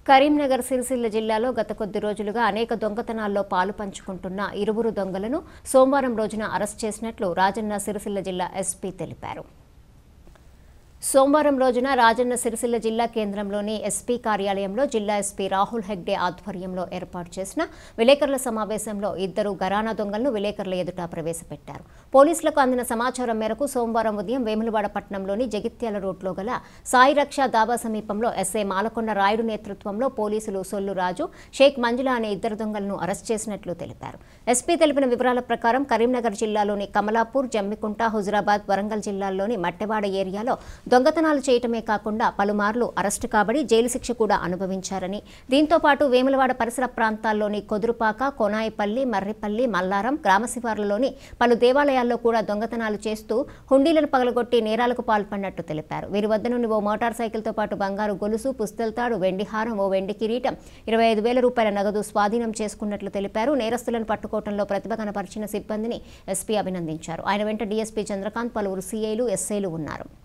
కరీంనగర్ సిరిసిల్ల జిల్లాలో గత కొద్ది రోజులుగా అనేక దొంగతనాల్లో పాలు పంచుకుంటున్న ఇరువురు దొంగలను సోమవారం రోజున అరెస్ట్ చేసినట్లు రాజన్న సిరిసిల్ల జిల్లా ఎస్పీ తెలిపారు సోమవారం రోజున రాజన్న సిరిసిల్ల జిల్లా కేంద్రంలోని ఎస్పీ కార్యాలయంలో జిల్లా ఎస్పీ రాహుల్ హెగ్డే ఆధ్వర్యంలో ఏర్పాటు చేసిన విలేకరుల సమావేశంలో ఇద్దరు గరానా దొంగలను విలేకరుల ఎదుట ప్రవేశపెట్టారు పోలీసులకు అందిన సమాచారం మేరకు సోమవారం ఉదయం వేములవాడ పట్టణంలోని జగిత్యాల రోడ్లో గల సాయి రక్ష దాబా సమీపంలో ఎస్ఐ మాలకొండ రాయుడు నేతృత్వంలో పోలీసులు సొల్లు రాజు షేక్ మంజుల అనే ఇద్దరు దొంగలను అరెస్ట్ చేసినట్లు తెలిపారు ఎస్పీ తెలిపిన వివరాల ప్రకారం కరీంనగర్ జిల్లాలోని కమలాపూర్ జమ్మికుంట హుజురాబాద్ వరంగల్ జిల్లాల్లోని మట్టెవాడ ఏరియాలో దొంగతనాలు చేయటమే కాకుండా పలుమార్లు అరెస్టు కాబడి జైలు శిక్ష కూడా అనుభవించారని దీంతో పాటు వేములవాడ పరిసర ప్రాంతాల్లోని కొదురుపాక కొనాయిపల్లి మర్రిపల్లి మల్లారం గ్రామ శివార్లలోని పలు దేవాలయాల్లో కూడా దొంగతనాలు చేస్తూ హుండీలను పగలగొట్టి నేరాలకు పాల్పడినట్టు తెలిపారు వీరి వద్ద నుండి ఓ మోటార్ సైకిల్తో పాటు బంగారు గొలుసు పుస్తెల్తాడు వెండి హారం ఓ వెండి కిరీటం ఇరవై ఐదు వేల రూపాయల నగదు స్వాధీనం చేసుకున్నట్లు తెలిపారు నేరస్తులను పట్టుకోవడంలో ప్రతిభ కనపరిచిన సిబ్బందిని ఎస్పీ అభినందించారు ఆయన వెంట డీఎస్పీ చంద్రకాంత్ పలువురు సీఐలు ఎస్ఐలు ఉన్నారు